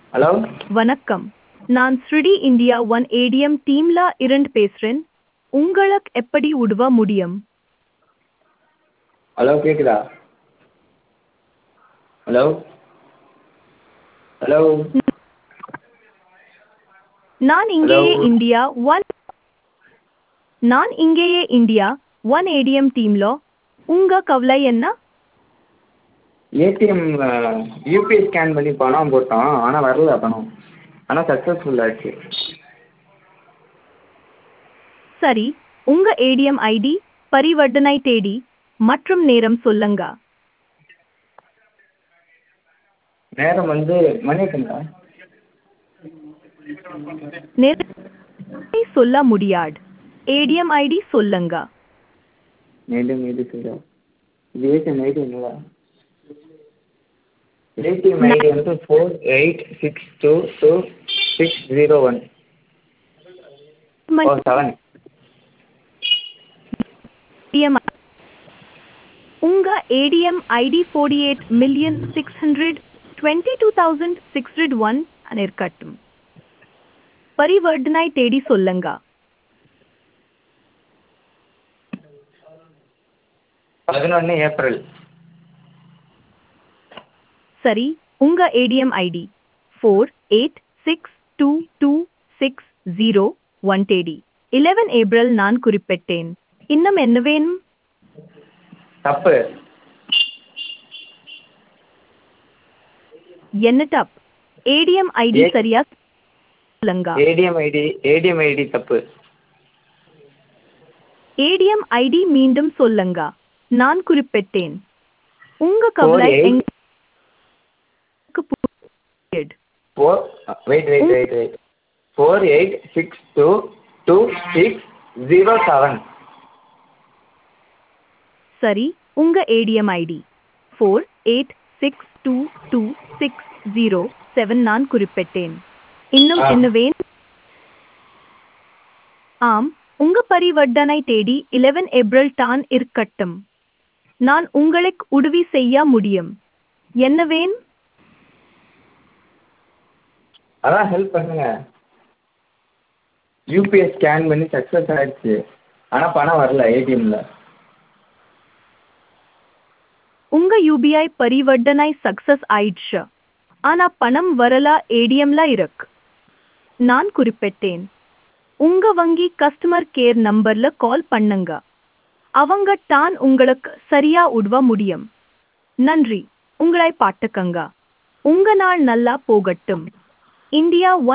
Hello வணக்கம் நான் ஸ்ருடி இந்தியா ஒன் ஏடிஎம் டீம்ல இருந்து பேசுறேன் உங்களுக்கு எப்படி உதவ முடியும் ஹலோ கேட்குதா ஹலோ ஹலோ நான் இங்கேயே Hello. இந்தியா ஒன் நான் இங்கேயே இந்தியா ஒன் ஏடிஎம் டீம்ல உங்க கவலை என்ன ஏடிஎம் யூபிஐ ஸ்கேன் பண்ணி பணம் போட்டோம் ஆனால் வரல பணம் ஆனால் சக்ஸஸ்ஃபுல் ஆச்சு சரி உங்க ஏடிஎம் ஐடி பரிவர்த்தனை தேதி மற்றும் நேரம் சொல்லுங்க நேரம் வந்து மணி எத்தனை நேரத்தை சொல்ல முடியாது ஏடிஎம் ஐடி சொல்லுங்க மீண்டும் மீண்டும் சொல்கிறோம் இது ஏடிஎம் ஐடிங்களா ஏடிஎம் ஐடி வந்து four eight six two two six zero one O seven ADM உங்க ATM ID forty eight million six hundred twenty two thousand six hundred one இருக்கட்டும் பரிவர்த்தனை தேடி சொல்லுங்க பதினொன்று ஏப்ரல் சரி உங்க ATM ID four eight six two two six zero one தேடி eleven April நான் குறிப்பிட்டேன் இன்னும் என்ன வேணும் தப்பு என்ன டப் ஏடிஎம் ஐடி ஏ- சரியா சொல்லுங்க ஏடிஎம் ஐடி ஏடிஎம் ஐடி தப்பு ஏடிஎம் ஐடி மீண்டும் சொல்லுங்க நான் குறிப்பிட்டேன் உங்க கவலை eight. எங்களுக்கு புரியுது. Four wait wait wait wait four eight six two two six zero seven சரி உங்க ATM ID four eight six two two six zero seven நான் குறிப்பிட்டேன் இன்னும் ஆ. என்ன வேணும் ஆம் உங்க பரிவர்த்தனை தேதி இலெவன் ஏப்ரல் தான் இருக்கட்டும் நான் உங்களுக்கு உதவி செய்ய முடியும் என்ன வேணும் அதான் ஹெல்ப் பண்ணுங்க யூபிஐ ஸ்கேன் பண்ணி சக்ஸஸ் ஆயிடுச்சு ஆனால் பணம் வரல ஏடிஎம்ல உங்க யூபிஐ பரிவர்த்தனை சக்சஸ் ஆயிடுச்சு ஆனா பணம் வரல ஏடிஎம்ல இருக்கு நான் குறிப்பிட்டேன் உங்க வங்கி கஸ்டமர் கேர் நம்பர்ல கால் பண்ணுங்க அவங்க தான் உங்களுக்கு சரியா உதவ முடியும் நன்றி உங்களை பாட்டுக்கங்க உங்க நாள் நல்லா போகட்டும் இந்தியா ஒன்